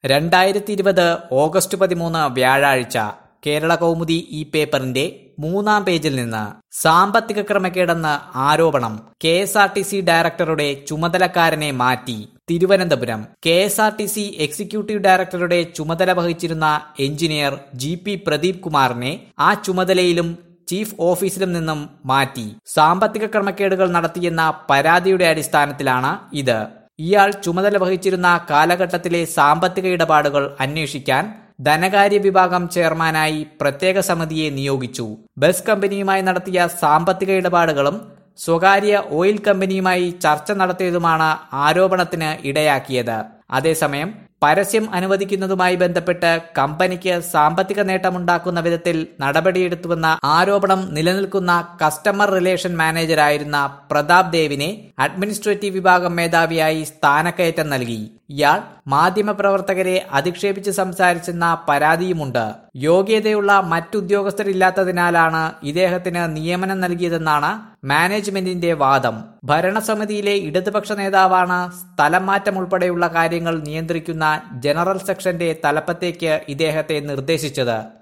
രണ്ടായിരത്തി ഇരുപത് ഓഗസ്റ്റ് പതിമൂന്ന് വ്യാഴാഴ്ച കേരള കൗമുദി ഈ പേപ്പറിന്റെ മൂന്നാം പേജിൽ നിന്ന് സാമ്പത്തിക ക്രമക്കേടെന്ന് ആരോപണം K S R T C ഡയറക്ടറുടെ ചുമതലക്കാരനെ മാറ്റി Thiruvananthapuram K S R T C executive ഡയറക്ടറുടെ ചുമതല വഹിച്ചിരുന്ന എഞ്ചിനീയർ ജി പി പ്രദീപ് കുമാറിനെ ആ ചുമതലയിലും ചീഫ് ഓഫീസിലും നിന്നും മാറ്റി സാമ്പത്തിക ക്രമക്കേടുകൾ നടത്തിയെന്ന പരാതിയുടെ അടിസ്ഥാനത്തിലാണ് ഇത് ഇയാൾ ചുമതല വഹിച്ചിരുന്ന കാലഘട്ടത്തിലെ സാമ്പത്തിക ഇടപാടുകൾ അന്വേഷിക്കാൻ ധനകാര്യ വിഭാഗം ചെയർമാനായി പ്രത്യേക സമിതിയെ നിയോഗിച്ചു ബസ് കമ്പനിയുമായി നടത്തിയ സാമ്പത്തിക ഇടപാടുകളും സ്വകാര്യ ഓയിൽ കമ്പനിയുമായി ചർച്ച നടത്തിയതുമാണ് ആരോപണത്തിന് ഇടയാക്കിയത് അതേസമയം പരസ്യം അനുവദിക്കുന്നതുമായി ബന്ധപ്പെട്ട് കമ്പനിക്ക് സാമ്പത്തിക നേട്ടമുണ്ടാക്കുന്ന വിധത്തിൽ നടപടിയെടുത്തുവെന്ന ആരോപണം നിലനിൽക്കുന്ന കസ്റ്റമർ റിലേഷൻ മാനേജരായിരുന്ന പ്രതാപ് ദേവിനെ അഡ്മിനിസ്ട്രേറ്റീവ് വിഭാഗം മേധാവിയായി സ്ഥാനക്കയറ്റം നൽകി ഇയാൾ മാധ്യമപ്രവർത്തകരെ അധിക്ഷേപിച്ച് സംസാരിച്ചെന്ന പരാതിയുമുണ്ട് യോഗ്യതയുള്ള മറ്റുദ്യോഗസ്ഥരില്ലാത്തതിനാലാണ് ഇദ്ദേഹത്തിന് നിയമനം നൽകിയതെന്നാണ് മാനേജ്മെന്റിന്റെ വാദം ഭരണസമിതിയിലെ ഇടതുപക്ഷ നേതാവാണ് സ്ഥലം മാറ്റം ഉൾപ്പെടെയുള്ള കാര്യങ്ങൾ നിയന്ത്രിക്കുന്ന ജനറൽ സെക്ഷന്റെ തലപ്പത്തേക്ക് ഇദ്ദേഹത്തെ നിർദ്ദേശിച്ചത്